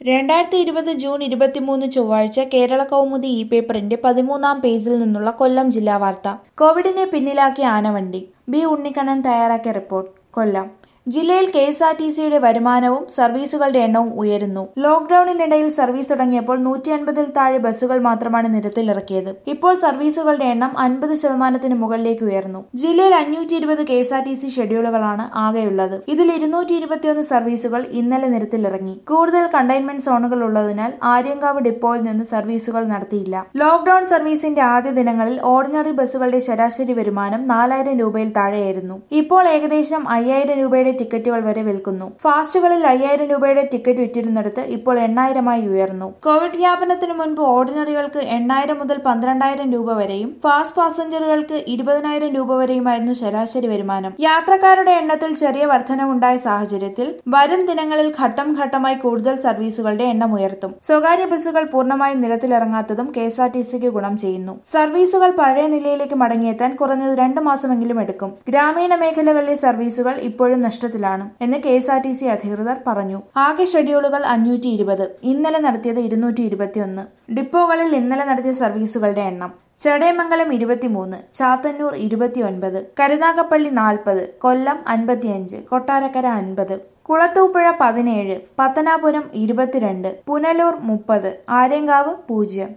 രണ്ടായിരത്തി ഇരുപത് ജൂൺ ഇരുപത്തിമൂന്ന് ചൊവ്വാഴ്ച കേരള കൗമുദി ഇ പേപ്പറിന്റെ പതിമൂന്നാം പേജിൽ നിന്നുള്ള കൊല്ലം ജില്ലാ വാർത്ത കോവിഡിനെ പിന്നിലാക്കി ആനവണ്ടി ബി ഉണ്ണിക്കണ്ണൻ തയ്യാറാക്കിയ റിപ്പോർട്ട് കൊല്ലം ജില്ലയിൽ കെ എസ് ആർ ടി സിയുടെ വരുമാനവും സർവീസുകളുടെ എണ്ണവും ഉയരുന്നു ലോക്ഡൌണിനിടയിൽ സർവീസ് തുടങ്ങിയപ്പോൾ നൂറ്റി അൻപതിൽ താഴെ ബസ്സുകൾ മാത്രമാണ് നിരത്തിലിറക്കിയത് ഇപ്പോൾ സർവീസുകളുടെ എണ്ണം അൻപത് ശതമാനത്തിന് മുകളിലേക്ക് ഉയർന്നു ജില്ലയിൽ അഞ്ഞൂറ്റി ഇരുപത് K S R T C ഷെഡ്യൂളുകളാണ് ആകെയുള്ളത് ഇതിൽ ഇരുന്നൂറ്റി ഇരുപത്തിയൊന്ന് സർവീസുകൾ ഇന്നലെ നിരത്തിലിറങ്ങി കൂടുതൽ കണ്ടെയ്ൻമെന്റ് സോണുകൾ ഉള്ളതിനാൽ ആര്യങ്കാവ് ഡിപ്പോയിൽ നിന്ന് സർവീസുകൾ നടത്തിയില്ല ലോക്ഡൌൺ സർവീസിന്റെ ആദ്യ ദിനങ്ങളിൽ ഓർഡിനറി ബസ്സുകളുടെ ശരാശരി വരുമാനം നാലായിരം രൂപയിൽ താഴെയായിരുന്നു ഇപ്പോൾ ഏകദേശം അയ്യായിരം രൂപയുടെ ടിക്കറ്റുകൾ വരെ വിൽക്കുന്നു ഫാസ്റ്റുകളിൽ അയ്യായിരം രൂപയുടെ ടിക്കറ്റ് വിറ്റിരുന്നിടത്ത് ഇപ്പോൾ എണ്ണായിരമായി ഉയർന്നു കോവിഡ് വ്യാപനത്തിന് മുൻപ് ഓർഡിനറികൾക്ക് എണ്ണായിരം മുതൽ പന്ത്രണ്ടായിരം രൂപ വരെയും ഫാസ്റ്റ് പാസഞ്ചറുകൾക്ക് ഇരുപതിനായിരം രൂപ വരെയുമായിരുന്നു ശരാശരി വരുമാനം യാത്രക്കാരുടെ എണ്ണത്തിൽ ചെറിയ വർധനവുണ്ടായ സാഹചര്യത്തിൽ വരും ദിനങ്ങളിൽ ഘട്ടം ഘട്ടമായി കൂടുതൽ സർവീസുകളുടെ എണ്ണം ഉയർത്തും സ്വകാര്യ ബസ്സുകൾ പൂർണ്ണമായും നിരത്തിലിറങ്ങാത്തതും കെ എസ് ആർ ടി സിക്ക് ഗുണം ചെയ്യുന്നു സർവീസുകൾ പഴയ നിലയിലേക്ക് മടങ്ങിയെത്താൻ കുറഞ്ഞത് രണ്ട് മാസമെങ്കിലും എടുക്കും ഗ്രാമീണ മേഖലകളിലെ സർവീസുകൾ ഇപ്പോഴും നഷ്ടത്തിലാണ് എന്ന് K S R T C അധികൃതർ പറഞ്ഞു ആകെ ഷെഡ്യൂളുകൾ അഞ്ഞൂറ്റി ഇരുപത് ഇന്നലെ നടത്തിയത് ഇരുന്നൂറ്റി ഇരുപത്തിയൊന്ന് ഡിപ്പോകളിൽ ഇന്നലെ നടത്തിയ സർവീസുകളുടെ എണ്ണം ചടയമംഗലം ഇരുപത്തിമൂന്ന് ചാത്തന്നൂർ ഇരുപത്തിയൊൻപത് കരുനാഗപ്പള്ളി നാൽപ്പത് കൊല്ലം അൻപത്തിയഞ്ച് കൊട്ടാരക്കര അൻപത് കുളത്തൂപ്പുഴ പതിനേഴ് പത്തനാപുരം ഇരുപത്തിരണ്ട് പുനലൂർ മുപ്പത് ആര്യങ്കാവ് പൂജ്യം